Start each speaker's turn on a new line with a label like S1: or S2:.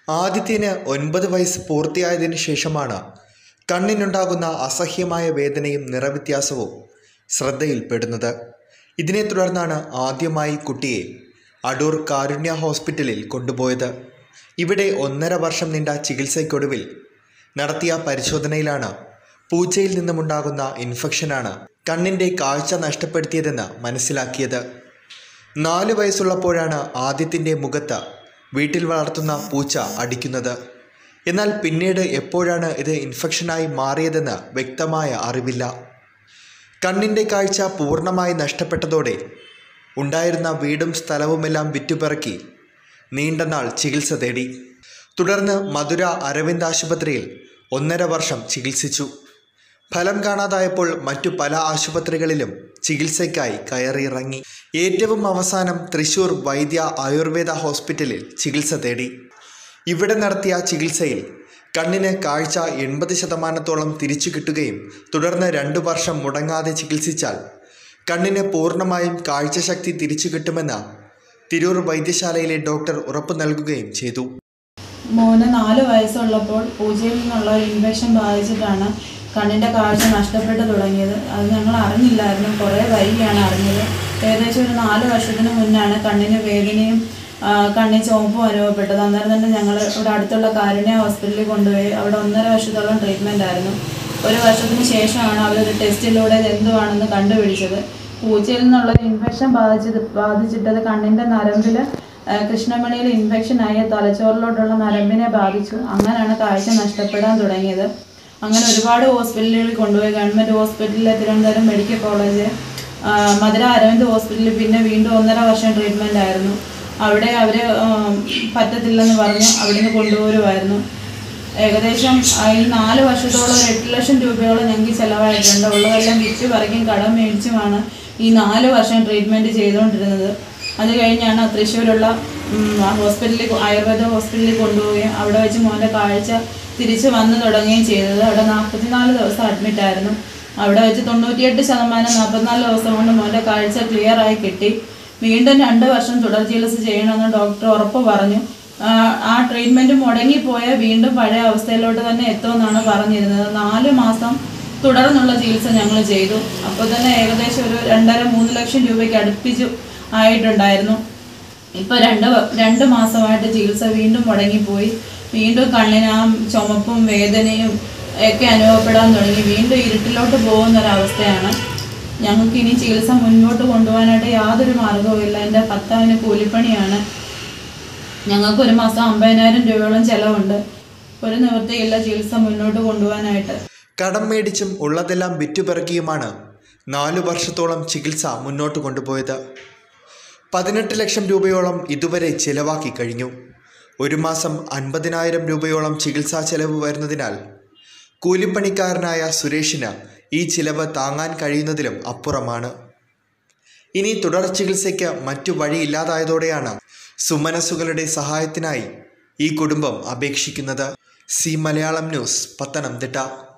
S1: ആദിത്യന് ഒൻപത് വയസ്സ് പൂർത്തിയായതിനു ശേഷമാണ് കണ്ണിനുണ്ടാകുന്ന അസഹ്യമായ വേദനയും നിറവ്യത്യാസവും ശ്രദ്ധയിൽപ്പെടുന്നത് ഇതിനെ തുടർന്നാണ് ആദ്യമായി കുട്ടിയെ അടൂർ കാരുണ്യ ഹോസ്പിറ്റലിൽ കൊണ്ടുപോയത് ഇവിടെ ഒന്നര വർഷം നീണ്ട ചികിത്സയ്ക്കൊടുവിൽ നടത്തിയ പരിശോധനയിലാണ് പൂച്ചയിൽ നിന്നുമുണ്ടാകുന്ന ഇൻഫെക്ഷനാണ് കണ്ണിൻ്റെ കാഴ്ച നഷ്ടപ്പെടുത്തിയതെന്ന് മനസ്സിലാക്കിയത് നാല് വയസ്സുള്ളപ്പോഴാണ് ആദ്യത്തിൻ്റെ മുഖത്ത് വീട്ടിൽ വളർത്തുന്ന പൂച്ച അടിക്കുന്നത് എന്നാൽ പിന്നീട് എപ്പോഴാണ് ഇത് ഇൻഫെക്ഷനായി മാറിയതെന്ന് വ്യക്തമായ അറിവില്ല കണ്ണിൻ്റെ കാഴ്ച പൂർണ്ണമായി നഷ്ടപ്പെട്ടതോടെ ഉണ്ടായിരുന്ന വീടും സ്ഥലവുമെല്ലാം വിറ്റുപിറക്കി നീണ്ട നാൾ ചികിത്സ തേടി തുടർന്ന് മധുര അരവിന്ദ് ആശുപത്രിയിൽ ഒന്നര വർഷം ചികിത്സിച്ചു ഫലം കാണാതായപ്പോൾ മറ്റു പല ആശുപത്രികളിലും ചികിത്സയ്ക്കായി കയറിയിറങ്ങി ഏറ്റവും അവസാനം തൃശൂർ വൈദ്യ ആയുർവേദ ഹോസ്പിറ്റലിൽ ചികിത്സ തേടി ഇവിടെ നടത്തിയ ചികിത്സയിൽ കണ്ണിന് കാഴ്ച എൺപത് ശതമാനത്തോളം തിരിച്ചു കിട്ടുകയും തുടർന്ന് രണ്ടു വർഷം മുടങ്ങാതെ ചികിത്സിച്ചാൽ കണ്ണിന് പൂർണ്ണമായും കാഴ്ചശക്തി തിരിച്ചു കിട്ടുമെന്ന് തിരൂർ വൈദ്യശാലയിലെ ഡോക്ടർ ഉറപ്പു നൽകുകയും ചെയ്തു
S2: മോന് നാല് വയസ്സുള്ളപ്പോൾ പൂജയിൽ നിന്നുള്ള ഒരു ഇൻഫെക്ഷൻ ബാധിച്ചിട്ടാണ് കണ്ണിൻ്റെ കാഴ്ച നഷ്ടപ്പെട്ടു തുടങ്ങിയത് അത് ഞങ്ങൾ അറിഞ്ഞില്ലായിരുന്നു കുറേ വൈകിയാണ് അറിഞ്ഞത് ഏകദേശം ഒരു നാല് വർഷത്തിന് മുന്നാണ് കണ്ണിന് വേദനയും ആ, കണ്ണിൽ ചുവപ്പും അനുഭവപ്പെട്ടത് അന്നേരം തന്നെ ഞങ്ങൾ ഇവിടെ അടുത്തുള്ള കാരുണ്യ ഹോസ്പിറ്റലിൽ കൊണ്ടുപോയി അവിടെ ഒന്നര വർഷത്തോളം ട്രീറ്റ്മെൻ്റ് ആയിരുന്നു ഒരു വർഷത്തിന് ശേഷമാണ് അവരൊരു ടെസ്റ്റിലൂടെ ഇത് എന്തുവാണെന്ന് കണ്ടുപിടിച്ചത് പൂച്ചയിൽ നിന്നുള്ള ഒരു ഇൻഫെക്ഷൻ ബാധിച്ചത് ബാധിച്ചിട്ടത് കണ്ണിൻ്റെ നരമ്പിൽ കൃഷ്ണമണിയിൽ ഇൻഫെക്ഷൻ ആയ തലച്ചോറിലോട്ടുള്ള നരമ്പിനെ ബാധിച്ചു അങ്ങനെയാണ് കാഴ്ച നഷ്ടപ്പെടാൻ തുടങ്ങിയത് അങ്ങനെ ഒരുപാട് ഹോസ്പിറ്റലുകളിൽ കൊണ്ടുപോയി ഗവൺമെൻറ് ഹോസ്പിറ്റലിലെ തിരുവനന്തപുരം മെഡിക്കൽ കോളേജ് ആ, മധുര അരവിന്ദ് ഹോസ്പിറ്റലിൽ പിന്നെ വീണ്ടും ഒന്നര വർഷം ട്രീറ്റ്മെൻ്റ് ആയിരുന്നു അവിടെ അവർ പറ്റത്തില്ലെന്ന് പറഞ്ഞ് അവിടുന്ന് കൊണ്ടുപോരുമായിരുന്നു ഏകദേശം ആ ഈ നാല് വർഷത്തോളം ഒരു എട്ട് ലക്ഷം രൂപയോളം ഞങ്ങൾക്ക് ചിലവായിട്ടുണ്ട് ഉള്ളതെല്ലാം വിറ്റ് പറിക്കും കടം മേടിച്ചുമാണ് ഈ നാല് വർഷം ട്രീറ്റ്മെൻറ്റ് ചെയ്തുകൊണ്ടിരുന്നത് അത് കഴിഞ്ഞാണ് തൃശ്ശൂരുള്ള ഉം, ആ ഹോസ്പിറ്റലിൽ കൊ- ആയുർവേദ ഹോസ്പിറ്റലിൽ കൊണ്ടുപോവുകയും അവിടെ വെച്ച് മോൻ്റെ കാഴ്ച തിരിച്ച് വന്നു തുടങ്ങുകയും ചെയ്തത് അവിടെ നാൽപ്പത്തിനാല് ദിവസം അഡ്മിറ്റ് ആയിരുന്നു അവിടെ വെച്ച് തൊണ്ണൂറ്റിയെട്ട് ശതമാനം നാൽപ്പത്തിനാല് ദിവസം കൊണ്ട് മോൻ്റെ കാഴ്ച ക്ലിയർ ആയി കിട്ടി വീണ്ടും രണ്ട് വർഷം തുടർ ചികിത്സ ചെയ്യണമെന്ന് ഡോക്ടർ ഉറപ്പ് പറഞ്ഞു ആ, ആ ട്രീറ്റ്മെൻറ്റ് മുടങ്ങിപ്പോയാൽ വീണ്ടും പഴയ അവസ്ഥയിലോട്ട് തന്നെ എത്തുമെന്നാണ് പറഞ്ഞിരുന്നത് നാല് മാസം തുടർന്നുള്ള ചികിത്സ ഞങ്ങൾ ചെയ്തു അപ്പോൾ തന്നെ ഏകദേശം ഒരു രണ്ടര മൂന്ന് ലക്ഷം രൂപയ്ക്ക് അടുപ്പിച്ചു ആയിട്ടുണ്ടായിരുന്നു ഇപ്പോൾ രണ്ട് വ- രണ്ട് മാസമായിട്ട് ചികിത്സ വീണ്ടും മുടങ്ങിപ്പോയി വീണ്ടും കണ്ണിന് ആ ചുമപ്പും വേദനയും ഒക്കെ അനുഭവപ്പെടാൻ തുടങ്ങി വീണ്ടും ഇരുട്ടിലോട്ട് പോകുന്ന ഒരവസ്ഥയാണ് ഞങ്ങൾക്ക് ഇനി ചികിത്സ മുന്നോട്ട് കൊണ്ടുപോകാനായിട്ട് യാതൊരു മാർഗവും ഇല്ല എൻ്റെ ഭർത്താവിന് കൂലിപ്പണിയാണ് ഞങ്ങൾക്ക് ഒരു മാസം അമ്പതിനായിരം രൂപയോളം ചിലവുണ്ട് ഒരു നിവൃത്തിയില്ല ചികിത്സ മുന്നോട്ട് കൊണ്ടുപോകാനായിട്ട്
S1: കടം മേടിച്ചും ഉള്ളതെല്ലാം വിറ്റുപിറക്കിയുമാണ് നാലു വർഷത്തോളം ചികിത്സ മുന്നോട്ട് കൊണ്ടുപോയത് പതിനെട്ട് ലക്ഷം രൂപയോളം ഇതുവരെ ചിലവാക്കി കഴിഞ്ഞു ഒരു മാസം അൻപതിനായിരം രൂപയോളം ചികിത്സാ ചെലവ് വരുന്നതിനാൽ കൂലിപ്പണിക്കാരനായ സുരേഷിന് ഈ ചിലവ് താങ്ങാൻ കഴിയുന്നതിലും അപ്പുറമാണ് ഇനി തുടർ ചികിത്സയ്ക്ക് മറ്റു വഴിയില്ലാതായതോടെയാണ് സുമനസ്സുകളുടെ സഹായത്തിനായി ഈ കുടുംബം അപേക്ഷിക്കുന്നത് സി മലയാളം ന്യൂസ് പത്തനംതിട്ട